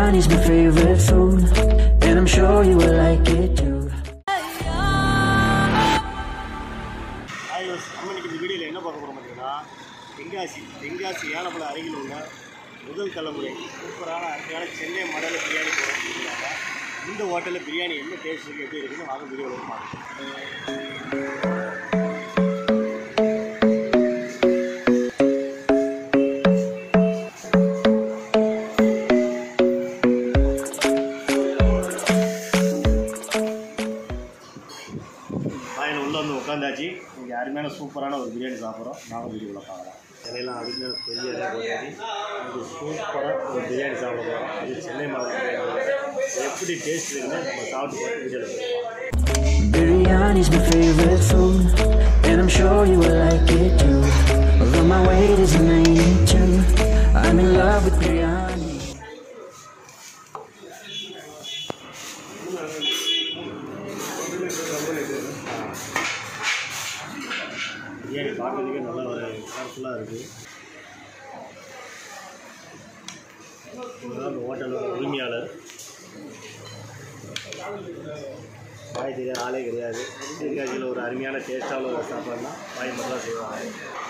Biryani's my favorite food, and I'm sure you will like it too. Hi யோஸ் நம்ம இன்னைக்கு இந்த வீடியோவில் என்ன பார்க்க போகிறோம் பார்த்தீங்கன்னா தென்காசி தென்காசி ஏலப்பழ அருகில் உள்ள முதல் தலைமுறை சூப்பரான அருமையான சென்னை மடல பிரியாணி போகிறோம் அப்படிங்கிறாங்க இந்த ஹோட்டலில் பிரியாணி என்ன டேஸ்ட் இருக்குது எப்படி இருக்குன்னு வாங்க வீடியோவில் பார்க்கலாம் வாயில் உள்ளே வந்து உட்காந்தாச்சு இங்கே அருமையான சூப்பரான ஒரு பிரியாணி சாப்பிட்றோம் நாங்கள் வீடியோவில் பார்க்கலாம் இலையெல்லாம் அடிக்கிற பெரிய இலை போட்டாச்சு இது சூப்பராக ஒரு பிரியாணி சாப்பிட போகிறோம் இது சென்னை மாவட்டம் எப்படி டேஸ்ட் இருக்குன்னு நம்ம சாப்பிட்டு பார்த்து வீடியோவில் பார்க்கலாம் Biryani's my favorite food, and I'm sure you will like it too. Although my weight is 92, I'm in love with biryani. Biryani பார்க்கறதுக்கே நல்லா ஒரு கலர்ஃபுல்லாக இருக்குது இதுதான் அந்த ஹோட்டலோட உரிமையாளர் பாய் தெரியாத ஆளே கிடையாது தென்காசியில் ஒரு அருமையான டேஸ்ட்டான ஒரு சாப்பாடுனா பாய் மட்டும் தான் செய்வாங்க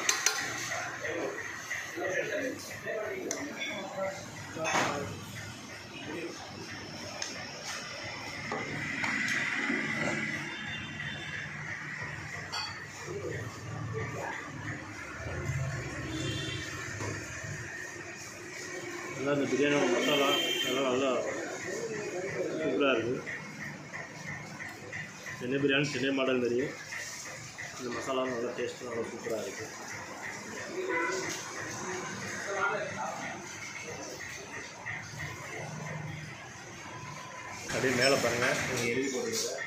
நல்லா இந்த பிரியாணியோட மசாலா அதெல்லாம் நல்லா சூப்பராக இருக்குது சென்னை பிரியாணி சென்னை மாடல் தெரியும் இந்த மசாலா நல்லா டேஸ்ட்டு நல்லா சூப்பராக இருக்குது அப்படியே மேலே பாருங்கள் நீங்கள் எழுதி போட்டுருங்க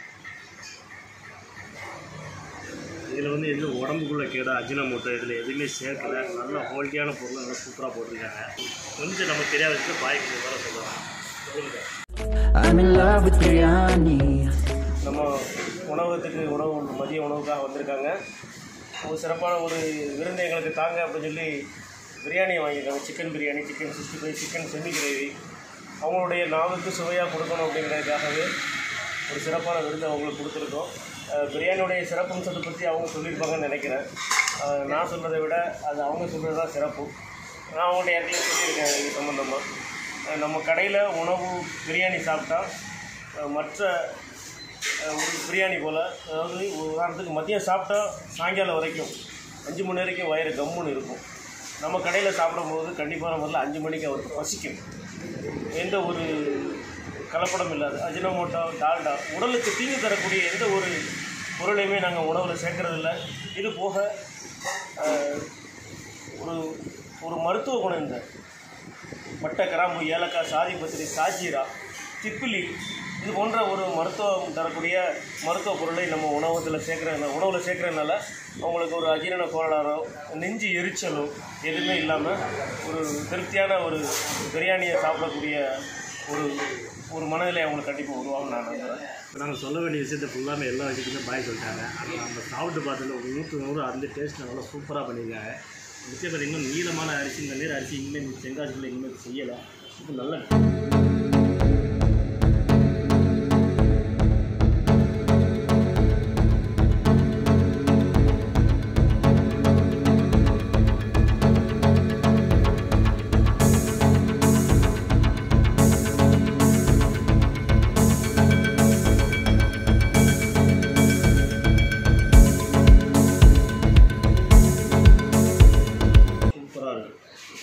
இதில் வந்து எதுவும் உடம்புக்குள்ளே கேட அஜினமோட்டோ இதில் எதுவுமே சேர்க்கல நல்ல குவாலிட்டியான பொருள் நல்லா சூப்பராக போட்டிருக்காங்க கொஞ்சம் நமக்கு தெரியாத விஷயம் பாய்க்கு வர சொல்லுவாங்க சொல்லுங்கள் I'm in love with biryani. நம்ம உணவகத்துக்கு உணவு மதிய உணவுக்காக வந்திருக்காங்க ஒரு சிறப்பான ஒரு விருந்து எங்களுக்கு தாங்க அப்படின்னு சொல்லி பிரியாணியை வாங்கியிருக்காங்க chicken biryani chicken sixty five chicken semi gravy அவங்களுடைய நாவுக்கு சுவையாக கொடுக்கணும் அப்படிங்கிறதுக்காகவே ஒரு சிறப்பான விருந்து அவங்களுக்கு கொடுத்துருக்கோம் அஹ் பிரியாணியுடைய சிறப்பம்சத்தை பற்றி அவங்க சொல்லியிருப்பாங்கன்னு நினைக்கிறேன் அஹ் நான் சொல்கிறத விட அது அவங்க சொல்கிறது தான் சிறப்பு நான் அவங்கள்ட்ட ஏற்கனவே சொல்லியிருக்கேன் இது சம்மந்தமாக அஹ் நம்ம கடையில் உணவு பிரியாணி சாப்பிட்டா அஹ் மற்ற அஹ் ஒரு பிரியாணி போல் அதாவது உதாரணத்துக்கு மதியம் சாப்பிட்டா சாயங்காலம் வரைக்கும் அஞ்சு மணி வரைக்கும் வயிறு கம்முன்னு இருக்கும் நம்ம கடையில் சாப்பிடும்போது கண்டிப்பான முதல்ல அஞ்சு மணிக்கு அவருக்கு பசிக்கும் எந்த ஒரு கலப்படம் இல்லாது அஜினமோட்டோ டால்டா உடலுக்கு தீங்கு தரக்கூடிய எந்த ஒரு பொருளையுமே நாங்கள் உணவில் சேர்க்கறதில்ல இது போக அஹ், ஒரு ஒரு மருத்துவ குணம் இந்த பட்டை கிராம்பு ஏலக்காய் சாதி பத்திரி சாஜீரா திப்பிலி இது போன்ற ஒரு மருத்துவம் தரக்கூடிய மருத்துவ பொருளை நம்ம உணவகத்தில் சேர்க்குறதுனால உணவில் சேர்க்குறதுனால அவங்களுக்கு ஒரு அஜீரண கோளாறோ நெஞ்சு எரிச்சலோ எதுவுமே இல்லாமல் ஒரு திருப்தியான ஒரு பிரியாணியை சாப்பிடக்கூடிய ஒரு ஒரு மனநிலை அவங்களுக்கு கண்டிப்பாக உருவாகும் நான் நம்புகிறேன் நாங்கள் சொல்ல வேண்டிய விஷயத்தை ஃபுல்லாமே எல்லா விஷயத்துலையும் பாய் சொல்லிட்டாங்க ஆனால் நம்ம சாப்பிட்டு பார்த்ததுல ஒரு நூற்று நூறு அந்த டேஸ்ட் நல்லா சூப்பராக பண்ணியிருக்காங்க நிச்சயம் பார்த்தீங்கன்னா நீளமான அரிசி இந்த நீர் அரிசி இனிமேல் தென்காசியில் இனிமேல் செய்யலை இப்போ நல்ல சூப்பராக இருக்குது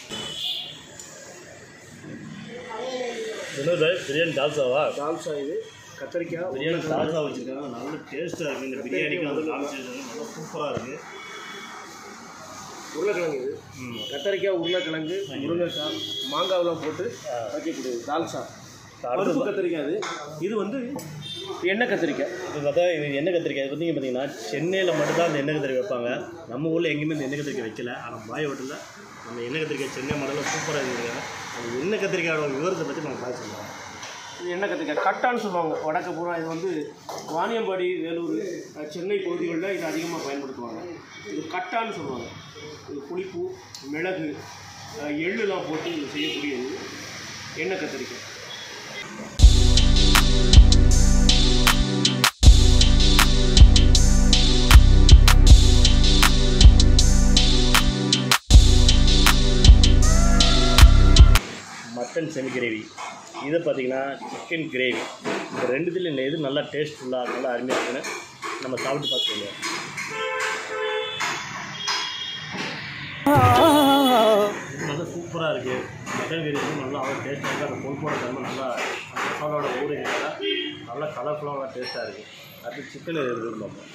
என்னது பிரியாணி தால்சாவா தால்சா இது கத்திரிக்காய் பிரியாணி தால்சா வச்சுருக்காங்க நல்ல டேஸ்ட்டாக இருக்குது இந்த பிரியாணிக்கு வந்து காமிச்சிருக்காங்க நல்லா சூப்பராக இருக்குது உருளைக்கிழங்கு இது ம் கத்திரிக்காய் உருளைக்கிழங்கு முருங்கைக்காய் மாங்காவெல்லாம் போட்டு வைக்கக்கூடியது தால்சா பருப்பு கத்திரிக்காய் இது இது வந்து எண்ணெய் கத்திரிக்காய் இது பார்த்தா இது எண்ணெய் கத்திரிக்காய் இது பார்த்தீங்க பார்த்தீங்கன்னா சென்னையில் மட்டும்தான் அந்த எண்ணெய் கத்திரிக்காய் வைப்பாங்க நம்ம ஊரில் எங்கேயுமே இந்த எண்ணெய் கத்திரிக்காய் வைக்கல ஆனால் பாய் ஹோட்டலில் நம்ம எண்ணெய் கத்திரிக்காய் சென்னை மாடலில் சூப்பராக இருக்காங்க அந்த எண்ணெய் கத்திரிக்காயோட விவரத்தை பற்றி நம்ம பாய் சொல்லுவோம் இது எண்ணெய் கத்திரிக்காய் கட்டான்னு சொல்லுவாங்க வடக்கு பூரா இது வந்து வாணியம்பாடி வேலூர் அஹ், சென்னை பகுதிகளில் இது அதிகமாக பயன்படுத்துவாங்க இது கட்டான்னு சொல்லுவாங்க இது புளிப்பு மிளகு அஹ், எள்ளுலாம் போட்டு இது செய்யக்கூடியது எண்ணெய் கத்திரிக்காய் மட்டன் செமி கிரேவி இது பார்த்தீங்கன்னா சிக்கன் கிரேவி இந்த ரெண்டுத்துல எது நல்லா டேஸ்ட்ஃபுல்லாக நல்லா அருமையாக இருக்குன்னு நம்ம சாப்பிட்டு பார்த்து சொல்லுவோம் இது நல்லா சூப்பராக இருக்குது மட்டன் கிரேவி நல்லா அவ்வளோ டேஸ்ட்டாக இருக்குது அந்த பொறுப்போட தன்மை நல்லா அந்த மசாலாவோட ஊறுகிறதுனால நல்லா கலர்ஃபுல்லாக நல்லா டேஸ்ட்டாக இருக்குது அடுத்து சிக்கன் இருக்குது பார்ப்போம்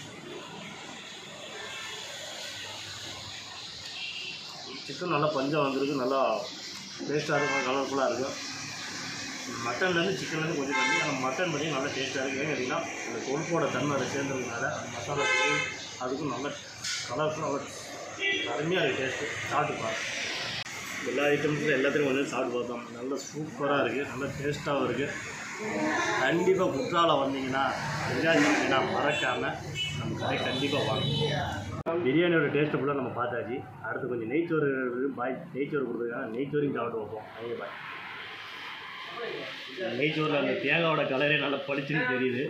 சிக்கன் நல்லா பஞ்சம் வந்திருக்கு நல்லா டேஸ்ட்டாக இருக்கும் கலர்ஃபுல்லாக இருக்கும் மட்டன்லேருந்து சிக்கன்லேருந்து கொஞ்சம் கம்மி ஆனால் மட்டன் பண்ணி நல்லா டேஸ்ட்டாக இருக்குது ஏன்னு கேட்டிங்கன்னா அந்த கொழுப்போட தன்மை அதை சேர்ந்ததுனால அந்த மசாலா கிரேவி அதுக்கும் நல்ல கலர்ஃபுல்லாக நல்லா அருமையாக இருக்குது டேஸ்ட்டு சாப்பிட்டு பாருங்க எல்லா ஐட்டம்ஸில் எல்லாத்தையும் கொஞ்சம் சாப்பிட்டு பார்த்தோம் நல்ல சூப்பராக இருக்குது நல்ல டேஸ்ட்டாகவும் இருக்குது கண்டிப்பாக குற்றாலம் வந்தீங்கன்னா என்ஜாய் பண்ணீங்கன்னா மறக்காமல் நம்ம கடை கண்டிப்பாக வாங்க பிரியாணியோட டேஸ்ட்டை ஃபுல்லாக நம்ம பார்த்தாச்சு அடுத்து கொஞ்சம் நெய்ச்சோறு இருக்குது பாய் நெய்ச்சோறு கொடுத்துருக்காங்க நெய்ச்சோரையும் சாப்பிட்டு வைப்போம் ஐயே பாய் நெய்ச்சோறில் அந்த தேங்காவோட கலரே நல்லா பளிச்சுன்னு தெரியுது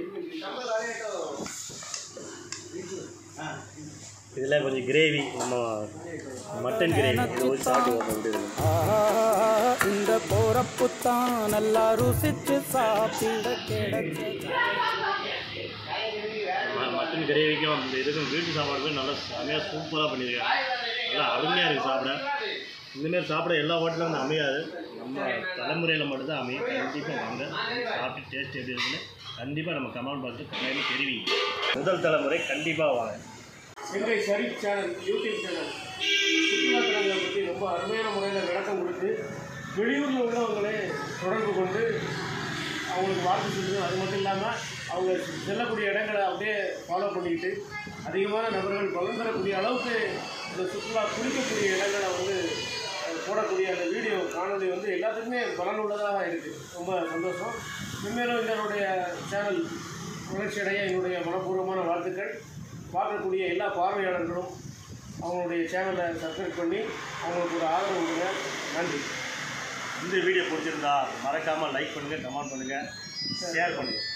இதில் கொஞ்சம் கிரேவி நம்ம மட்டன் கிரேவி இதை வச்சு சாப்பிட்டு வைப்போம் எப்படி இருக்குன்னு. ஆஹா, இந்த போறப்புத்தான் நல்லா ருசிச்சு சாப்பிட கிடைச்சது ம- மட்டன் கிரேவிக்கும் இந்த இதுக்கும் வீட்டு சாப்பாடுக்கும் நல்லா செமையாக சூப்பராக பண்ணியிருக்காங்க நல்லா அருமையாக இருக்குது சாப்பிட இந்தமாரி சாப்பிட எல்லா ஹோட்டலும் வந்து அமையாது நம்ம தலைமுறையில் மட்டும்தான் அமையும் கண்டிப்பாக வாங்க சாப்பிட்டு டேஸ்ட் எப்படி இருக்குன்னு கண்டிப்பாக நம்ம கமெண்ட் பார்த்து கட்டாயமாக தெரிவிங்க முதல் தலைமுறை கண்டிப்பாக வாங்க Chengai Sharif channel YouTube channel சுற்றுலாத்தலங்களை பற்றி ரொம்ப அருமையான முறையில் விளக்கம் கொடுத்து வெளியூரில் உள்ளவங்களே தொடர்பு கொண்டு அவங்களுக்கு வாழ்த்து சொல்லுது அது மட்டும் இல்லாமல் அவங்க செல்லக்கூடிய இடங்களை அப்படியே ஃபாலோ பண்ணிக்கிட்டு அதிகமான நபர்கள் பலன் தரக்கூடிய அளவுக்கு இந்த சுற்றுலா குளிக்கக்கூடிய இடங்களை வந்து அஹ், போடக்கூடிய அந்த வீடியோ காணொளி வந்து எல்லாத்துக்குமே பலனுள்ளதாக இருக்குது ரொம்ப சந்தோஷம் மென்மேலும் இதனுடைய சேனல் வளர்ச்சி அடைய என்னுடைய மனப்பூர்வமான வாழ்த்துக்கள் பார்க்கக்கூடிய எல்லா பார்வையாளர்களும் அவங்களுடைய சேனலை சப்ஸ்கிரைப் பண்ணி அவங்களுக்கு ஒரு ஆதரவு கொடுங்க நன்றி இந்த வீடியோ பிடிச்சிருந்தா மறக்காமல் லைக் பண்ணுங்கள் கமெண்ட் பண்ணுங்கள் ஷேர் பண்ணுங்கள்